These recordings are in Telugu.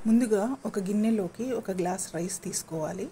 ముందుగా ఒక గిన్నెలోకి ఒక గ్లాస్ రైస్ తీసుకోవాలి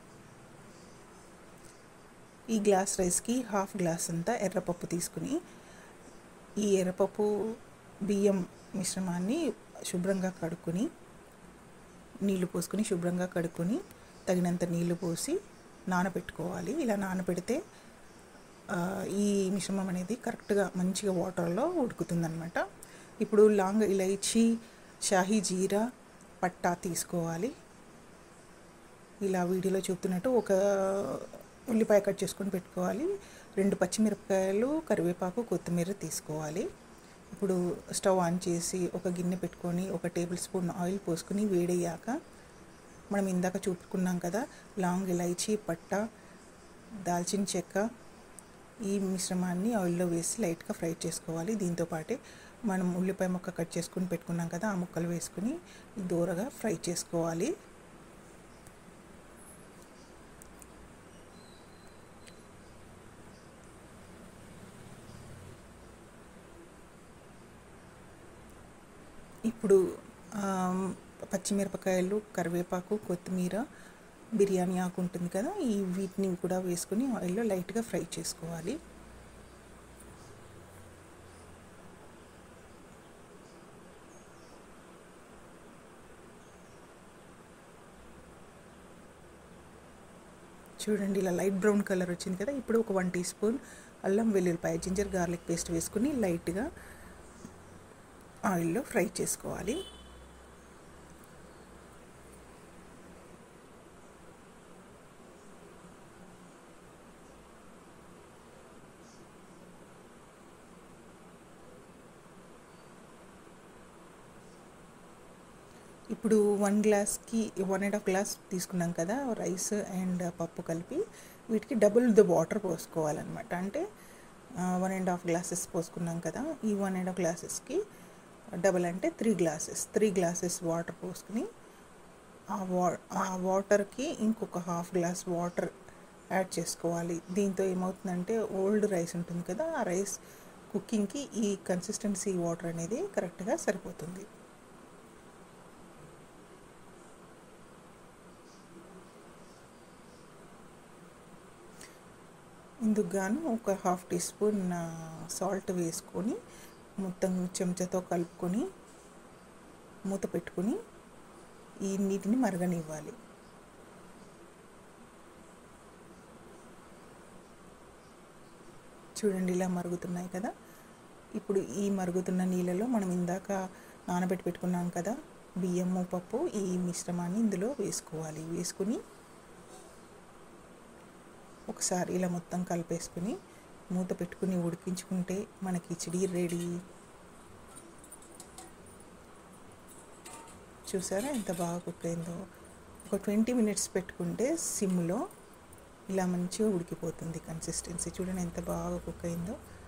ఈ గ్లాస్ రైస్కి హాఫ్ గ్లాస్ అంతా ఎర్రపప్పు తీసుకుని ఈ ఎర్రపప్పు బియ్యం మిశ్రమాన్ని శుభ్రంగా కడుక్కొని నీళ్లు పోసుకొని శుభ్రంగా కడుక్కొని తగినంత నీళ్లు పోసి నానబెట్టుకోవాలి ఇలా నానబెడితే ఆ, ఈ మిశ్రమం అనేది కరెక్ట్గా మంచిగా వాటర్లో ఉడుకుతుందన్నమాట ఇప్పుడు లాంగ్ ఇలైచి షాహీ జీరా పట్టా తీసుకోవాలి ఇలా వీడియోలో చూపుతున్నట్టు ఒక ఉల్లిపాయ కట్ చేసుకొని పెట్టుకోవాలి రెండు పచ్చిమిరపకాయలు కరివేపాకు కొత్తిమీర తీసుకోవాలి ఇప్పుడు స్టవ్ ఆన్ చేసి ఒక గిన్నె పెట్టుకొని ఒక టేబుల్ స్పూన్ ఆయిల్ పోసుకొని వేడయ్యాక మనం ఇందాక చూపుకున్నాం కదా లాంగ్ ఇలైచి పట్ట దాల్చిన చెక్క ఈ మిశ్రమాన్ని ఆయిల్లో వేసి లైట్గా ఫ్రై చేసుకోవాలి దీంతో పాటే మనం ఉల్లిపాయ ముక్క కట్ చేసుకుని పెట్టుకున్నాం కదా ఆ ముక్కలు వేసుకుని దూరగా ఫ్రై చేసుకోవాలి ఇప్పుడు ఆమ్, పచ్చిమిరపకాయలు కరివేపాకు కొత్తిమీర బిర్యానీ ఆకు ఉంటుంది కదా ఈ వీటిని కూడా వేసుకుని ఆయిల్లో లైట్గా ఫ్రై చేసుకోవాలి చూడండి ఇలా లైట్ బ్రౌన్ కలర్ వచ్చింది కదా ఇప్పుడు ఒక వన్ టీ స్పూన్ అల్లం వెల్లుల్లిపాయ జింజర్ గార్లిక్ పేస్ట్ వేసుకుని లైట్గా ఆయిల్లో ఫ్రై చేసుకోవాలి ఇప్పుడు వన్ గ్లాస్కి వన్ అండ్ హాఫ్ గ్లాస్ తీసుకున్నాం కదా రైస్ అండ్ పప్పు కలిపి వీటికి డబుల్ ద వాటర్ పోసుకోవాలన్నమాట అంటే వన్ అండ్ హాఫ్ గ్లాసెస్ పోసుకున్నాం కదా ఈ వన్ అండ్ హాఫ్ గ్లాసెస్కి డబల్ అంటే three glasses three glasses water పోసుకుని ఆ వా ఆ వాటర్కి ఇంకొక హాఫ్ గ్లాస్ వాటర్ యాడ్ చేసుకోవాలి దీంతో ఏమవుతుందంటే ఓల్డ్ రైస్ ఉంటుంది కదా ఆ రైస్ కుకింగ్కి ఈ కన్సిస్టెన్సీ వాటర్ అనేది కరెక్ట్గా సరిపోతుంది ఇందుకు గాను ఒక హాఫ్ టీ స్పూన్ సాల్ట్ వేసుకొని మొత్తం చెంచాతో కలుపుకొని మూత పెట్టుకొని ఈ నీటిని మరగనివ్వాలి చూడండి ఇలా మరుగుతున్నాయి కదా ఇప్పుడు ఈ మరుగుతున్న నీళ్ళలో మనం ఇందాక నానబెట్టి పెట్టుకున్నాం కదా బియ్యము పప్పు ఈ మిశ్రమాన్ని ఇందులో వేసుకోవాలి వేసుకుని ఒకసారి ఇలా మొత్తం కలిపేసుకుని మూత పెట్టుకుని ఉడికించుకుంటే మన కిచిడి రెడీ చూసారా ఎంత బాగా కుక్ అయిందో ఒక ట్వంటీ మినిట్స్ పెట్టుకుంటే సిమ్లో ఇలా మంచిగా ఉడికిపోతుంది కన్సిస్టెన్సీ చూడండి ఎంత బాగా కుక్ అయిందో